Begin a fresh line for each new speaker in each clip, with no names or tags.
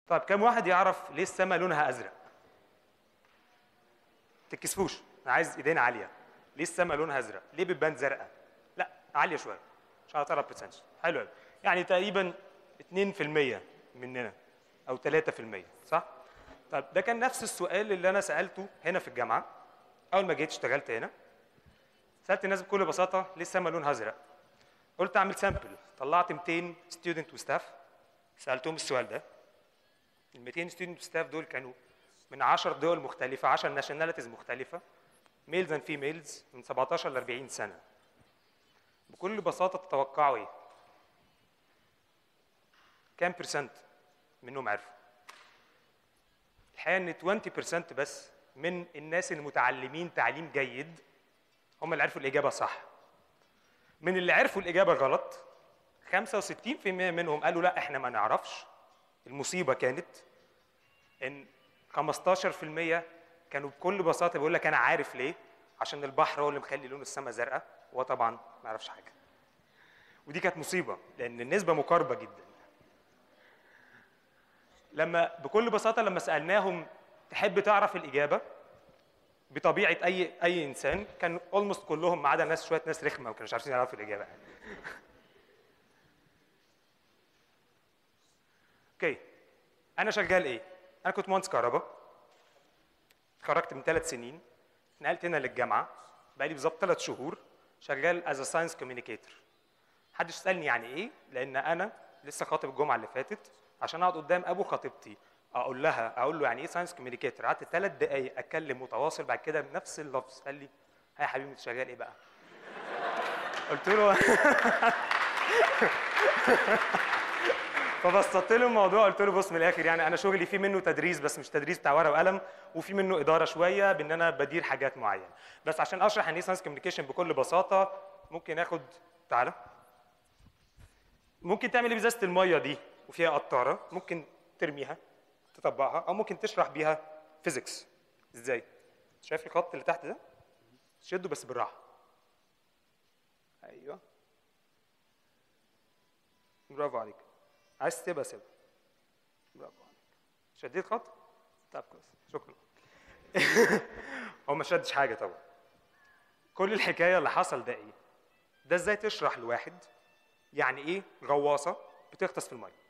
طيب كم واحد يعرف ليه السماء لونها ازرق تتكسفوش انا عايز ايدينا عاليه ليه السماء لونها ازرق ليه بتبان زرقاء لا عاليه شويه عشان اعرف برسنتج حلو قوي يعني تقريبا 2% مننا او 3% صح طيب ده كان نفس السؤال اللي انا سالته هنا في الجامعه اول ما جيت اشتغلت هنا سالت الناس بكل بساطه ليه السماء لونها ازرق قلت اعمل سامبل طلعت 200 ستودنت وستاف سالتهم السؤال ده ال 200 ستودنت وستاف دول كانوا من 10 دول مختلفه 10 ناشوناليتيز مختلفه ميلز اند فيميلز من 17 ل 40 سنه بكل بساطه تتوقعوا ايه كام برسنت منهم عرفوا الحقيقه ان 20% بس من الناس المتعلمين تعليم جيد هم اللي عرفوا الاجابه صح من اللي عرفوا الاجابه غلط 65% منهم قالوا لا احنا ما نعرفش المصيبه كانت ان 15% كانوا بكل بساطه بيقول لك انا عارف ليه عشان البحر هو اللي مخلي لون السماء زرقاء وهو طبعا ما يعرفش حاجه ودي كانت مصيبه لان النسبه مقاربه جدا لما بكل بساطه لما سالناهم تحب تعرف الاجابه بطبيعه اي اي انسان كان اولموست كلهم ما عدا ناس شويه ناس رخمه وما كانوش عارفين يعرفوا الاجابه يعني. اوكي انا شغال ايه انا كنت مهندس كهرباء اتخرجت من ثلاث سنين نقلت هنا للجامعه بقالي بالظبط ثلاث شهور شغال از ساينس كوميونيكيتور محدش سالني يعني ايه لان انا لسه خاطب الجمعه اللي فاتت عشان اقعد قدام ابو خطيبتي اقول لها اقول له يعني ايه ساينس كوميونيكيتور قعدت ثلاث دقائق اتكلم متواصل بعد كده بنفس اللفظ قال لي ها يا حبيبي انت شغال ايه بقى قلت له فبسطت له الموضوع قلت له بص من الاخر يعني انا شغلي فيه منه تدريس بس مش تدريس بتاع ورقه وقلم وفي منه اداره شويه بان انا بدير حاجات معينه بس عشان اشرح يعني ايه ساينس كوميونيكيشن بكل بساطه ممكن اخد تعالى ممكن تعمل ايه بازازه الميه دي وفيها قطاره ممكن ترميها تطبقها او ممكن تشرح بيها فيزيكس ازاي شايف الخط اللي تحت ده شده بس بالراحه ايوه برافو عليك عايز تسيبها سيبها برافو عليك شديت خط طب كويس شكرا هو ما شدش حاجه طبعا كل الحكايه اللي حصل ده ايه ده ازاي تشرح لواحد يعني ايه غواصه بتغطس في الميه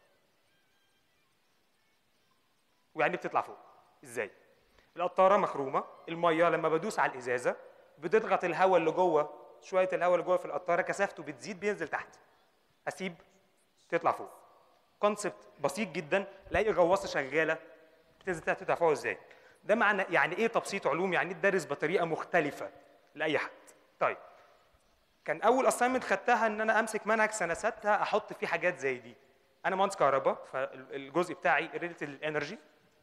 ويعني بتطلع فوق ازاي القطاره مخرومه الميه لما بدوس على الازازه بتضغط الهواء اللي جوه شويه الهواء اللي جوه في القطاره كثافته بتزيد بينزل تحت اسيب تطلع فوق كونسبت بسيط جدا لاقي غواصه شغاله بتنزل تحت تطلع فوق ازاي ده معنى يعني ايه تبسيط علوم يعني تدرس بطريقه مختلفه لاي حد طيب كان اول اساينمنت خدتها ان انا امسك منهج سنه سته احط فيه حاجات زي دي انا مهندس كهرباء فالجزء بتاعي ريليتد للانرجي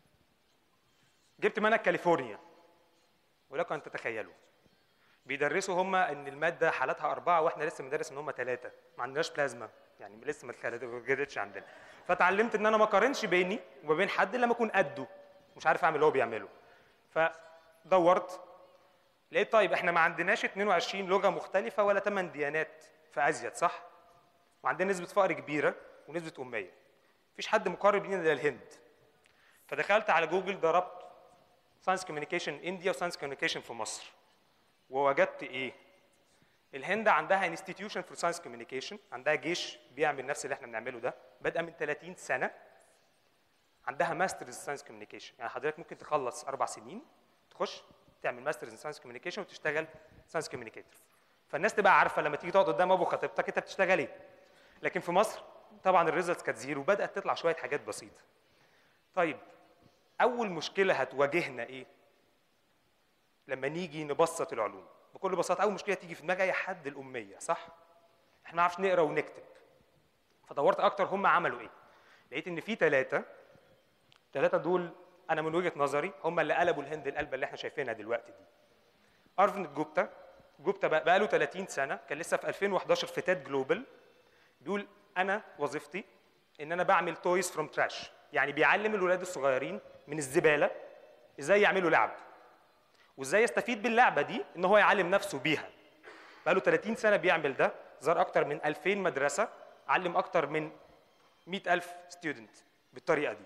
جبت منهج كاليفورنيا ولكم ان تتخيلوا بيدرسوا هم ان الماده حالاتها اربعه واحنا لسه بندرس ان هم ثلاثه ما عندناش بلازما يعني لسه ما اتخلدتش عندنا فتعلمت ان انا ما اقارنش بيني وما بين حد لما اكون قده مش عارف اعمل اللي هو بيعمله فدورت لقيت طيب احنا ما عندناش 22 لغه مختلفه ولا 8 ديانات في ازيد صح وعندنا نسبه فقر كبيره ونسبه اميه مفيش حد مقارب لينا زي الهند فدخلت على جوجل ضربت ساينس كوميونيكيشن انديا وساينس كوميونيكيشن في مصر ووجدت ايه الهند عندها انستتيوشن فور ساينس كوميونيكيشن عندها جيش بيعمل نفس اللي احنا بنعمله ده بادئه من 30 سنه عندها ماسترز ساينس كوميونيكيشن يعني حضرتك ممكن تخلص اربع سنين تخش تعمل ماسترز ان ساينس كوميونيكيشن وتشتغل ساينس كوميونيكيتور فالناس تبقى عارفه لما تيجي تقعد قدام ابو خطيبتك انت بتشتغل ايه لكن في مصر طبعا الريزلتس كانت زيرو بدات تطلع شويه حاجات بسيطه طيب اول مشكله هتواجهنا ايه لما نيجي نبسط العلوم بكل بساطه اول مشكله تيجي في دماغ اي حد الاميه صح احنا ما نعرفش نقرا ونكتب فدورت اكتر هم عملوا ايه لقيت ان في ثلاثه ثلاثه دول انا من وجهه نظري هم اللي قلبوا الهند القلبه اللي احنا شايفينها دلوقتي دي ارفند جوبتا جوبتا بقى له 30 سنه كان لسه في 2011 في تاد جلوبال بيقول انا وظيفتي ان انا بعمل تويز فروم تراش يعني بيعلم الولاد الصغيرين من الزباله ازاي يعملوا لعب وازاي يستفيد باللعبه دي ان هو يعلم نفسه بيها بقى له 30 سنه بيعمل ده زار اكتر من 2000 مدرسه علم اكتر من 100000 ستودنت بالطريقه دي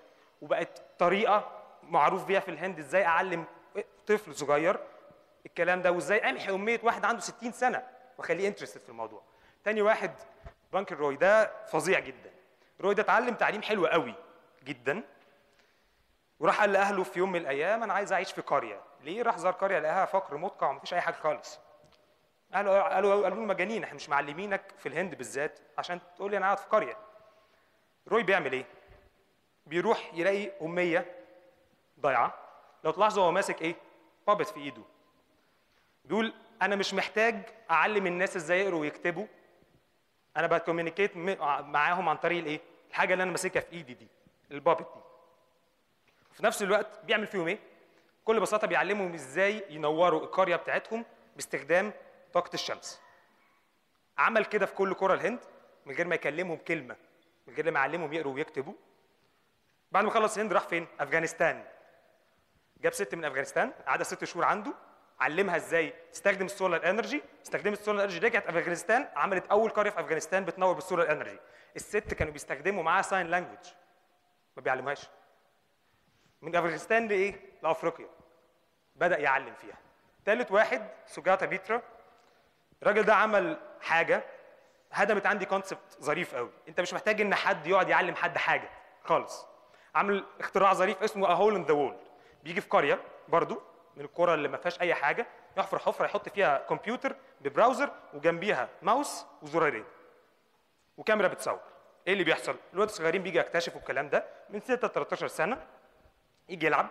وبقت طريقه معروف بيها في الهند ازاي اعلم طفل صغير الكلام ده وازاي امحي اميه واحد عنده 60 سنه واخليه انترستد في الموضوع تاني واحد بانكر روي ده فظيع جدا روي ده اتعلم تعليم حلو قوي جدا وراح قال لاهله في يوم من الايام انا عايز اعيش في قريه ليه راح زار قريه لقاها فقر مدقع ومفيش اي حاجه خالص قالوا قالوا قالوا له مجانين احنا مش معلمينك في الهند بالذات عشان تقول لي انا قاعد في قريه روي بيعمل ايه بيروح يلاقي اميه ضايعه لو تلاحظوا هو ماسك ايه بابت في ايده بيقول انا مش محتاج اعلم الناس ازاي يقروا ويكتبوا انا بكوميونيكيت معاهم عن طريق الايه الحاجه اللي انا ماسكها في ايدي دي البابت دي في نفس الوقت بيعمل فيهم ايه بكل بساطه بيعلمهم ازاي ينوروا القريه بتاعتهم باستخدام طاقه الشمس عمل كده في كل قرى الهند من غير ما يكلمهم كلمه من غير ما يعلمهم يقروا ويكتبوا بعد ما خلص الهند راح فين افغانستان جاب ست من افغانستان قعدها ست شهور عنده علمها ازاي تستخدم السولار انرجي استخدمت السولار انرجي رجعت افغانستان عملت اول قريه في افغانستان بتنور بالسولار انرجي الست كانوا بيستخدموا معاها ساين لانجوج ما بيعلموهاش من افغانستان لايه لافريقيا بدا يعلم فيها ثالث واحد سوجاتا بيترا الراجل ده عمل حاجه هدمت عندي كونسبت ظريف قوي انت مش محتاج ان حد يقعد يعلم حد حاجه خالص عمل اختراع ظريف اسمه ا هول ان ذا وول بيجي في قريه برضو من القرى اللي ما فيهاش اي حاجه يحفر حفره يحط فيها كمبيوتر ببراوزر وجنبيها ماوس وزرارين وكاميرا بتصور ايه اللي بيحصل الولاد الصغيرين بيجي يكتشفوا الكلام ده من 6 ل 13 سنه يجي يلعب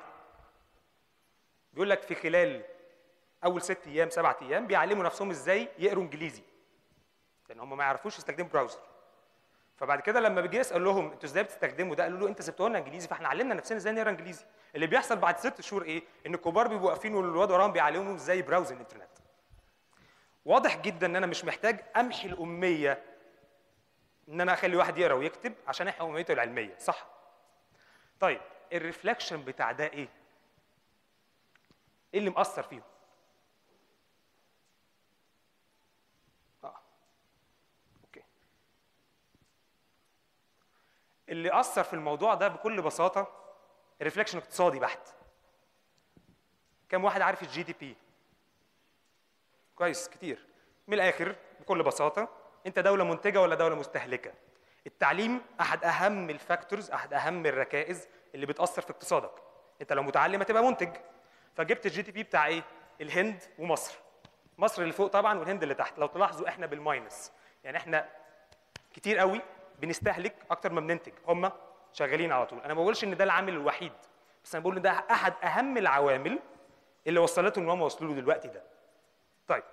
بيقول لك في خلال اول ست ايام سبعة ايام بيعلموا نفسهم ازاي يقروا انجليزي لان هم ما يعرفوش يستخدموا براوزر فبعد كده لما بيجي يسال لهم انتوا ازاي بتستخدموا ده قالوا له انت سبتوا لنا انجليزي فاحنا علمنا نفسنا ازاي نقرا انجليزي اللي بيحصل بعد ست شهور ايه ان الكبار بيبقوا واقفين والولاد وراهم بيعلمهم ازاي يبراوز الانترنت واضح جدا ان انا مش محتاج امحي الاميه ان انا اخلي واحد يقرا ويكتب عشان احيي اميته العلميه صح طيب الريفلكشن بتاع ده ايه ايه اللي مأثر فيهم اه اوكي اللي اثر في الموضوع ده بكل بساطه ريفلكشن اقتصادي بحت كم واحد عارف الجي دي بي كويس كتير من الاخر بكل بساطه انت دوله منتجه ولا دوله مستهلكه التعليم احد اهم الفاكتورز احد اهم الركائز اللي بتاثر في اقتصادك انت لو متعلم هتبقى منتج فجبت الجي دي بي بتاع ايه الهند ومصر مصر اللي فوق طبعا والهند اللي تحت لو تلاحظوا احنا بالماينس يعني احنا كتير قوي بنستهلك اكتر ما بننتج هم شغالين على طول انا ما بقولش ان ده العامل الوحيد بس انا بقول ان ده احد اهم العوامل اللي وصلتهم ان هم وصلوا له دلوقتي ده طيب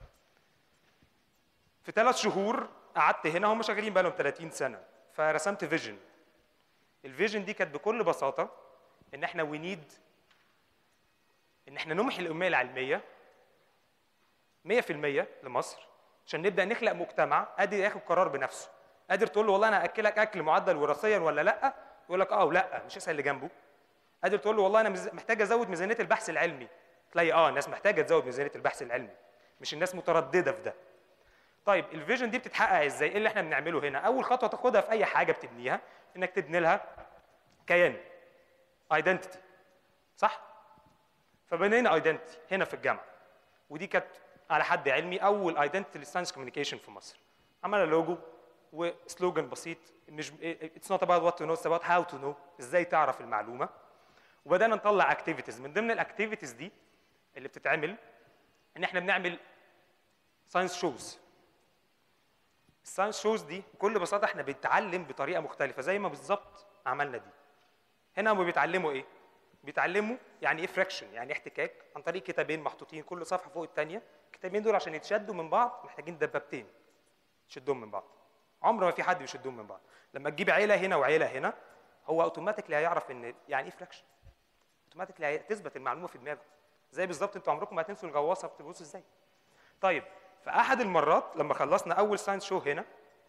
في ثلاث شهور قعدت هنا هم شغالين بقالهم 30 سنه فرسمت فيجن الفيجن دي كانت بكل بساطه ان احنا وي نيد ان احنا نمحي الاميه العلميه 100% لمصر عشان نبدا نخلق مجتمع قادر ياخد قرار بنفسه قادر تقول له والله انا اكلك اكل معدل وراثيا ولا لا يقول لك اه ولا مش اسال اللي جنبه قادر تقول له والله انا مز- محتاج ازود ميزانيه البحث العلمي تلاقي اه الناس محتاجه تزود ميزانيه البحث العلمي مش الناس متردده في ده طيب الفيجن دي بتتحقق ازاي ايه اللي احنا بنعمله هنا اول خطوه تاخدها في اي حاجه بتبنيها انك تبني لها كيان ايدنتيتي صح فبنينا ايدنتيتي هنا في الجامعه ودي كانت على حد علمي اول ايدنتيتي للساينس كوميونيكيشن في مصر عملنا لوجو وسلوجان بسيط مش اتس نوت اباوت وات تو نو اتس اباوت هاو تو نو ازاي تعرف المعلومه وبدانا نطلع اكتيفيتيز من ضمن الاكتيفيتيز دي اللي بتتعمل ان احنا بنعمل ساينس شوز الساينس شوز دي بكل بساطه احنا بنتعلم بطريقه مختلفه زي ما بالظبط عملنا دي هنا هم بيتعلموا ايه بيتعلموا يعني ايه فريكشن يعني احتكاك عن طريق كتابين محطوطين كل صفحه فوق الثانيه الكتابين دول عشان يتشدوا من بعض محتاجين دبابتين تشدهم من بعض عمر ما في حد بيشدهم من بعض لما تجيب عيله هنا وعيله هنا هو اوتوماتيكلي هيعرف ان يعني ايه فريكشن اوتوماتيكلي تثبت المعلومه في دماغه زي بالظبط انتوا عمركم ما هتنسوا الغواصه بتبص ازاي طيب في احد المرات لما خلصنا اول ساينس شو هنا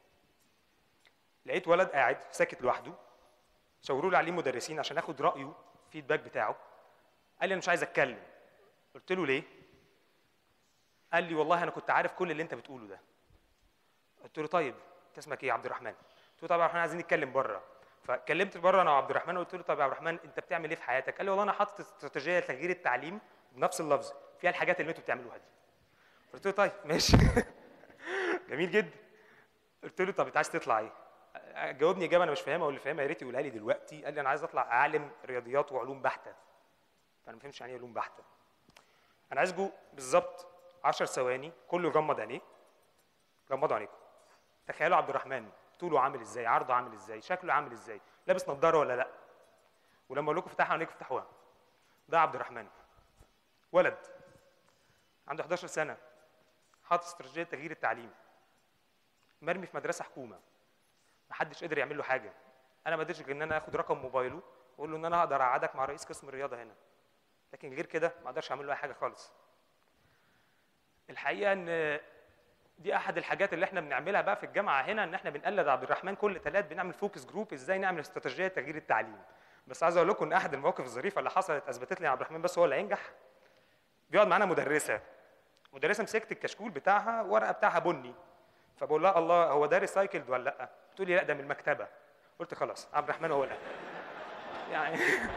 لقيت ولد قاعد ساكت لوحده شاوروا لي عليه مدرسين عشان اخد رايه الفيدباك بتاعه قال لي انا مش عايز اتكلم قلت له ليه قال لي والله انا كنت عارف كل اللي انت بتقوله ده قلت له طيب انت اسمك ايه يا عبد الرحمن قلت له طبعا احنا عايزين نتكلم بره فكلمت بره انا وعبد الرحمن قلت له طب يا عبد الرحمن انت بتعمل ايه في حياتك؟ قال لي والله انا حاطط استراتيجيه لتغيير التعليم بنفس اللفظ فيها الحاجات اللي انتوا بتعملوها دي. قلت له طيب ماشي جميل جدا. قلت له طب انت عايز تطلع ايه؟ جاوبني اجابه انا مش فاهمها واللي فاهمها يا ريت يقولها لي دلوقتي قال لي انا عايز اطلع عالم رياضيات وعلوم بحته. فانا ما فهمتش يعني ايه علوم بحته. انا عايزكم بالظبط 10 ثواني كله يغمض عينيه غمضوا عينيكم تخيلوا عبد الرحمن طوله عامل ازاي عرضه عامل ازاي شكله عامل ازاي لابس نظاره ولا لا ولما اقول لكم افتحوا عينيكم افتحوها ده عبد الرحمن ولد عنده 11 سنه حاطط استراتيجيه تغيير التعليم مرمي في مدرسه حكومه محدش قدر يعمل له حاجه انا ما قدرتش غير ان انا اخد رقم موبايله واقول له ان انا هقدر اقعدك مع رئيس قسم الرياضه هنا لكن غير كده ما اقدرش اعمل له اي حاجه خالص الحقيقه ان دي احد الحاجات اللي احنا بنعملها بقى في الجامعه هنا ان احنا بنقلد عبد الرحمن كل ثلاث بنعمل فوكس جروب ازاي نعمل استراتيجيه تغيير التعليم بس عايز اقول لكم ان احد المواقف الظريفه اللي حصلت اثبتت لي عبد الرحمن بس هو اللي هينجح بيقعد معانا مدرسه مدرسه مسكت الكشكول بتاعها ورقه بتاعها بني فبقول لها الله هو ده ريسايكلد ولا لا بتقول لي لا ده من المكتبه قلت خلاص عبد الرحمن هو اللي يعني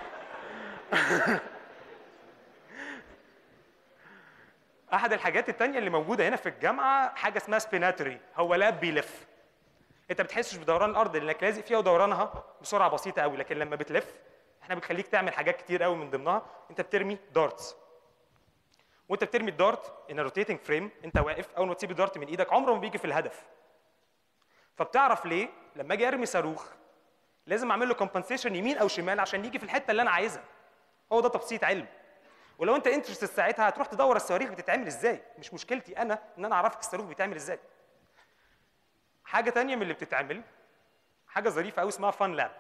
احد الحاجات التانية اللي موجوده هنا في الجامعه حاجه اسمها سبيناتوري هو لاب بيلف انت ما بتحسش بدوران الارض لانك لازق فيها ودورانها بسرعه بسيطه قوي لكن لما بتلف احنا بنخليك تعمل حاجات كتير قوي من ضمنها انت بترمي دارتس وانت بترمي الدارت ان روتيتنج فريم انت واقف اول ما تسيب الدارت من ايدك عمره ما بيجي في الهدف فبتعرف ليه لما اجي ارمي صاروخ لازم اعمل له كومبنسيشن يمين او شمال عشان يجي في الحته اللي انا عايزها هو ده تبسيط علم ولو انت انترست ساعتها هتروح تدور الصواريخ بتتعمل ازاي مش مشكلتي انا ان انا اعرفك الصاروخ بيتعمل ازاي حاجه تانية من اللي بتتعمل حاجه ظريفه قوي اسمها فان لاب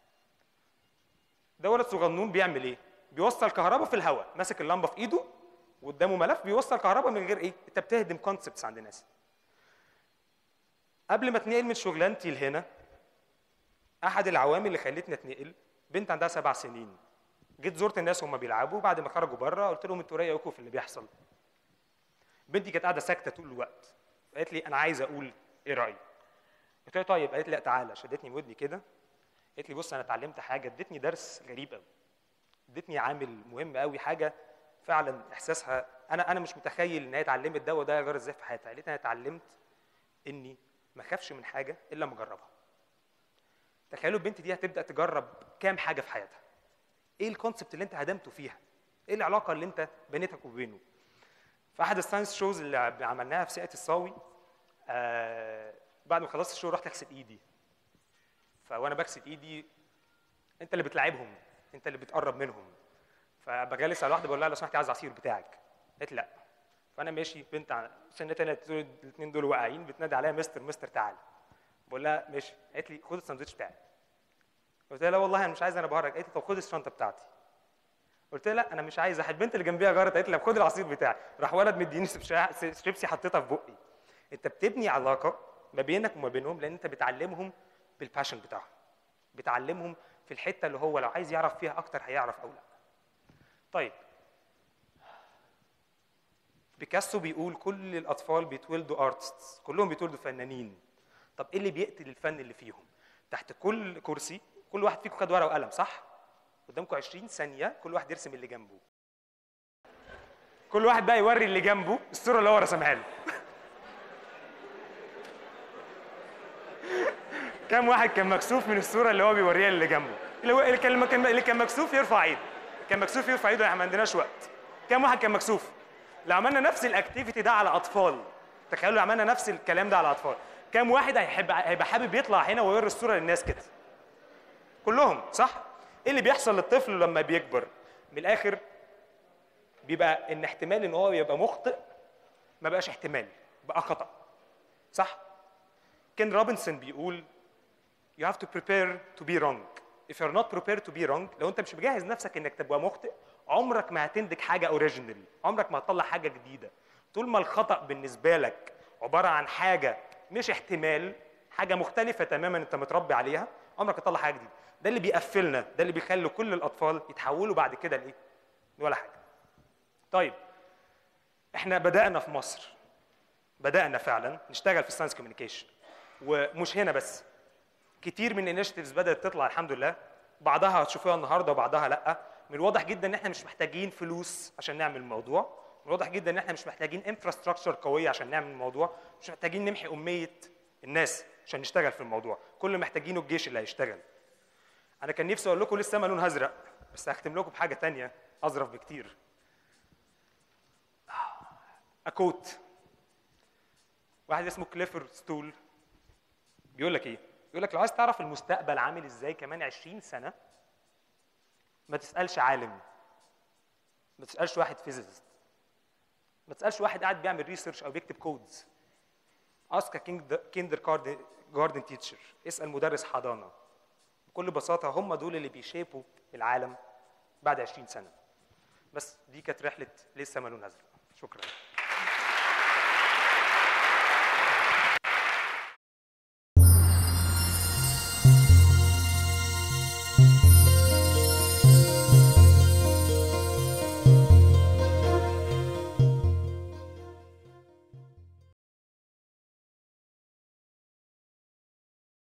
ده ولد صغنون بيعمل ايه بيوصل كهرباء في الهواء ماسك اللمبه في ايده وقدامه ملف بيوصل كهرباء من غير ايه انت بتهدم كونسبتس عند الناس قبل ما اتنقل من شغلانتي لهنا احد العوامل اللي خلتني اتنقل بنت عندها سبع سنين جيت زرت الناس وهم بيلعبوا بعد ما خرجوا بره قلت لهم انتوا رايكم في اللي بيحصل بنتي كانت قاعده ساكته طول الوقت قالت لي انا عايزه اقول ايه رايي قلت لها طيب قالت لي لا تعالى شدتني ودني كده قالت لي بص انا اتعلمت حاجه ادتني درس غريب قوي ادتني عامل مهم قوي حاجه فعلا احساسها انا انا مش متخيل ان هي اتعلمت ده وده غير ازاي في حياتها قالت انا اتعلمت اني ما اخافش من حاجه الا ما اجربها تخيلوا البنت دي هتبدا تجرب كام حاجه في حياتها ايه الكونسبت اللي انت هدمته فيها ايه العلاقه اللي انت بنيتك وبينه في احد الساينس شوز اللي عملناها في ساقية الصاوي آه بعد ما خلصت الشو رحت اغسل ايدي فوانا بغسل ايدي انت اللي بتلعبهم انت اللي بتقرب منهم فبجلس على واحده بقول لها لو سمحتي عايز عصير بتاعك قالت لا فانا ماشي بنت سنة تانية الاثنين دول واقعين بتنادي عليا مستر مستر تعالى بقول لها ماشي قالت لي خد الساندوتش بتاعي قلت لها لا والله انا مش عايز انا بهرج قالت لي طب خد الشنطه بتاعتي قلت لها لا انا مش عايز البنت اللي جنبيها غيرت قالت لي خد العصير بتاعي راح ولد مديني شيبسي حطيتها في بقي انت بتبني علاقه ما بينك وما بينهم لان انت بتعلمهم بالباشن بتاعهم بتعلمهم في الحته اللي هو لو عايز يعرف فيها اكتر هيعرف او لا طيب بيكاسو بيقول كل الاطفال بيتولدوا ارتستس كلهم بيتولدوا فنانين طب ايه اللي بيقتل الفن اللي فيهم تحت كل كرسي كل واحد فيكم خد ورقه وقلم صح قدامكم 20 ثانيه كل واحد يرسم اللي جنبه كل واحد بقى يوري اللي جنبه الصوره اللي هو رسمها له كم واحد كان مكسوف من الصوره اللي هو بيوريها اللي جنبه اللي, هو اللي كان اللي كان مكسوف يرفع ايده كان مكسوف يرفع ايده احنا ما عندناش وقت كم واحد كان مكسوف لو عملنا نفس الاكتيفيتي ده على اطفال تخيلوا لو عملنا نفس الكلام ده على اطفال كم واحد هيحب هيبقى حابب يطلع هنا ويوري الصوره للناس كده كلهم صح ايه اللي بيحصل للطفل لما بيكبر من الاخر بيبقى ان احتمال ان هو يبقى مخطئ ما بقاش احتمال بقى خطا صح كين روبنسون بيقول you have to prepare to be wrong if you're not prepared to be wrong لو انت مش مجهز نفسك انك تبقى مخطئ عمرك ما هتنتج حاجه اوريجينال عمرك ما هتطلع حاجه جديده طول ما الخطا بالنسبه لك عباره عن حاجه مش احتمال حاجه مختلفه تماما انت متربي عليها عمرك هتطلع حاجه جديده ده اللي بيقفلنا ده اللي بيخلي كل الاطفال يتحولوا بعد كده لايه ولا حاجه طيب احنا بدانا في مصر بدانا فعلا نشتغل في الساينس كوميونيكيشن ومش هنا بس كتير من الانشيتيفز بدات تطلع الحمد لله بعضها هتشوفوها النهارده وبعضها لا من الواضح جدا ان احنا مش محتاجين فلوس عشان نعمل الموضوع من الواضح جدا ان احنا مش محتاجين انفراستراكشر قويه عشان نعمل الموضوع مش محتاجين نمحي اميه الناس عشان نشتغل في الموضوع كل اللي محتاجينه الجيش اللي هيشتغل انا كان نفسي اقول لكم لسه السما لونها ازرق بس هختم لكم بحاجه تانية اظرف بكتير اكوت واحد اسمه كليفر ستول بيقول لك ايه بيقول لك لو عايز تعرف المستقبل عامل ازاي كمان 20 سنه ما تسالش عالم ما تسالش واحد فيزيست ما تسالش واحد قاعد بيعمل ريسيرش او بيكتب كودز اسك كيندر جاردن تيتشر اسال مدرس حضانه بكل بساطه هم دول اللي بيشيبوا العالم بعد 20 سنه بس دي كانت رحله ليه السما لون ازرق شكرا